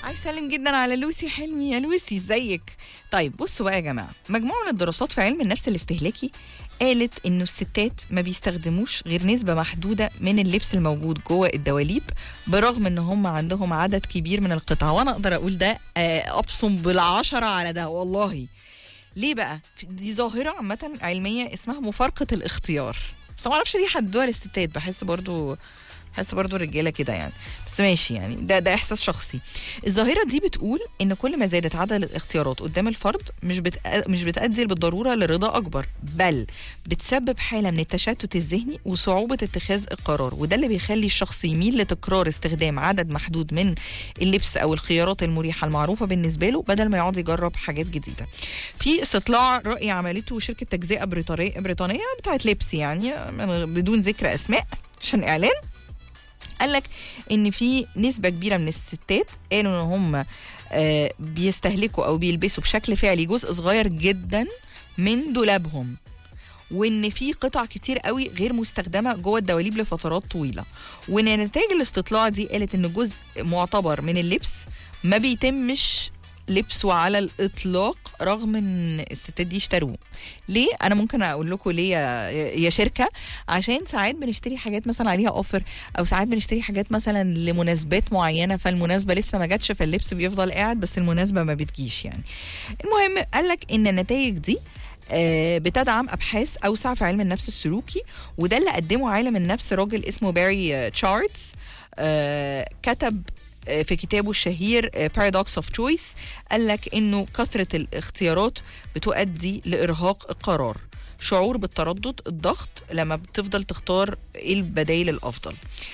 عايز سلم جدا على لوسي حلمي يا لوسي ازيك طيب بصوا بقى يا جماعه مجموعه من الدراسات في علم النفس الاستهلاكي قالت انه الستات ما بيستخدموش غير نسبه محدوده من اللبس الموجود جوه الدواليب برغم ان هم عندهم عدد كبير من القطع وانا اقدر اقول ده آه، ابصم بالعشره على ده والله ليه بقى دي ظاهره عامه علميه اسمها مفارقه الاختيار بس ما اعرفش ليه حدوها للستات بحس برضو بحس برضو الرجاله كده يعني بس ماشي يعني ده ده احساس شخصي الظاهره دي بتقول ان كل ما زادت عدد الاختيارات قدام الفرد مش بتأ... مش بتؤدي بالضروره لرضا اكبر بل بتسبب حاله من التشتت الذهني وصعوبه اتخاذ القرار وده اللي بيخلي الشخص يميل لتكرار استخدام عدد محدود من اللبس او الخيارات المريحه المعروفه بالنسبه له بدل ما يقعد يجرب حاجات جديده في استطلاع راي عملته شركه تجزئه بريطانيه بريطانيه بتاعت لبس يعني من- بدون ذكر اسماء عشان اعلان قال لك ان في نسبه كبيره من الستات قالوا ان هم آه، بيستهلكوا او بيلبسوا بشكل فعلي جزء صغير جدا من دولابهم وان في قطع كتير قوي غير مستخدمه جوه الدواليب لفترات طويله وان نتائج الاستطلاع دي قالت ان جزء معتبر من اللبس ما بيتمش لبسه على الاطلاق رغم ان الستات دي اشتروه ليه انا ممكن اقول لكم ليه يا, يا شركه عشان ساعات بنشتري حاجات مثلا عليها اوفر او ساعات بنشتري حاجات مثلا لمناسبات معينه فالمناسبه لسه ما جاتش فاللبس بيفضل قاعد بس المناسبه ما بتجيش يعني المهم قال لك ان النتائج دي آه، بتدعم ابحاث اوسع في علم النفس السلوكي وده اللي قدمه عالم النفس راجل اسمه باري آه، تشارتس آه، كتب آه، في كتابه الشهير بارادوكس اوف تشويس قال لك انه كثره الاختيارات بتؤدي لارهاق القرار شعور بالتردد الضغط لما بتفضل تختار ايه البدايل الافضل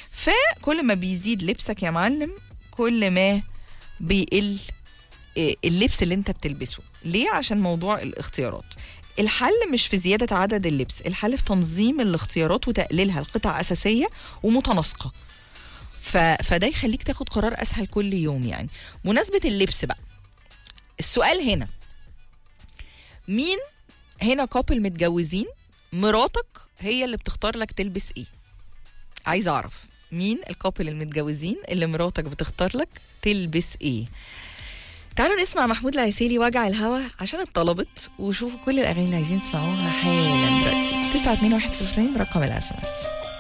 فكل ما بيزيد لبسك يا معلم كل ما بيقل آه، اللبس اللي انت بتلبسه ليه عشان موضوع الاختيارات الحل مش في زيادة عدد اللبس الحل في تنظيم الاختيارات وتقليلها لقطع أساسية ومتناسقة ف... فده يخليك تاخد قرار أسهل كل يوم يعني مناسبة اللبس بقى السؤال هنا مين هنا كابل متجوزين مراتك هي اللي بتختار لك تلبس ايه عايز اعرف مين الكابل المتجوزين اللي مراتك بتختار لك تلبس ايه تعالوا نسمع محمود العسيلي وجع الهوا عشان اتطلبت وشوفوا كل الاغاني اللي عايزين تسمعوها حالا دلوقتي 921 رقم الاس ام اس